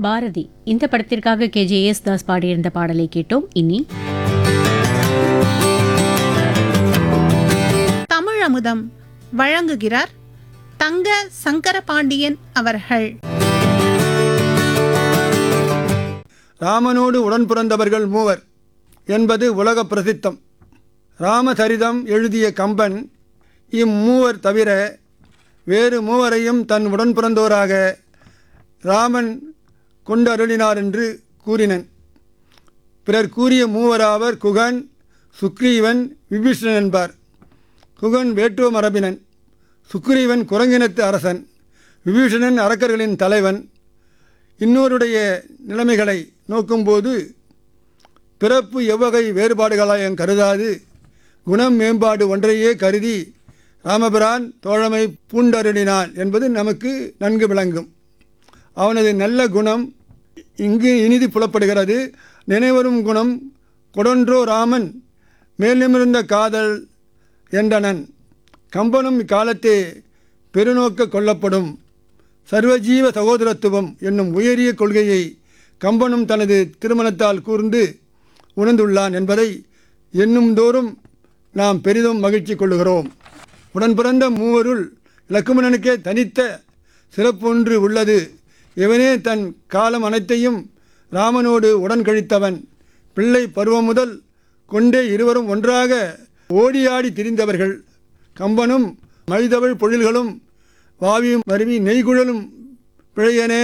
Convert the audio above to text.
பாரதி இந்த படத்திற்காக K J Yesudas பாடியிருந்த பாடலை கேட்டோம் இனி தமிழமுதம் வழங்குகிறார் தங்க சங்கரபாண்டியன் அவர்கள் ராமனோடு உடன் பிறந்தவர்கள் மூவர் என்பது உலக பிரசித்தம் ராமசரிதம் எழுதிய கம்பன் இம்மூவர் தவிர வேறு மூவரையும் தன் உடன் பிறந்தோராக ராமன் கொண்டு அருளினார் என்று கூறினன் பிறர் கூறிய மூவராவர் குகன் சுக்ரீவன் விபீஷணன் என்பார் குகன் வேட்டுவ மரபினன் சுக்ரீவன் குரங்கினத்து அரசன் விபீஷணன் அரக்கர்களின் தலைவன் இன்னோருடைய நிலைமைகளை நோக்கும்போது பிறப்பு எவ்வகை வேறுபாடுகளாயும் கருதாது குணம் மேம்பாடு ஒன்றையே கருதி ராமபிரான் தோழமை பூண்டருளினான் என்பது நமக்கு நன்கு விளங்கும் அவனது நல்ல குணம் இங்கு இனிது புலப்படுகிறது நினைவரும் குணம் கொடொன்றோ ராமன் மேலுமிருந்த காதல் என்றனன் கம்பனும் இக்காலத்தே பெருநோக்க கொள்ளப்படும் சர்வஜீவ சகோதரத்துவம் என்னும் உயரிய கொள்கையை கம்பனும் தனது திருமணத்தால் கூர்ந்து உணர்ந்துள்ளான் என்பதை எண்ணும் தோறும் நாம் பெரிதும் மகிழ்ச்சி கொள்ளுகிறோம் உடன் பிறந்த மூவருள் இலக்குமணனுக்கே தனித்த சிறப்பொன்று உள்ளது இவனே தன் காலம் அனைத்தையும் ராமனோடு உடன் கழித்தவன் பிள்ளை பருவம் முதல் கொண்டே இருவரும் ஒன்றாக ஓடியாடி திரிந்தவர்கள் கம்பனும் மழிதவள் பொழில்களும் வாவியும் மருவி நெய்குழலும் பிழையனே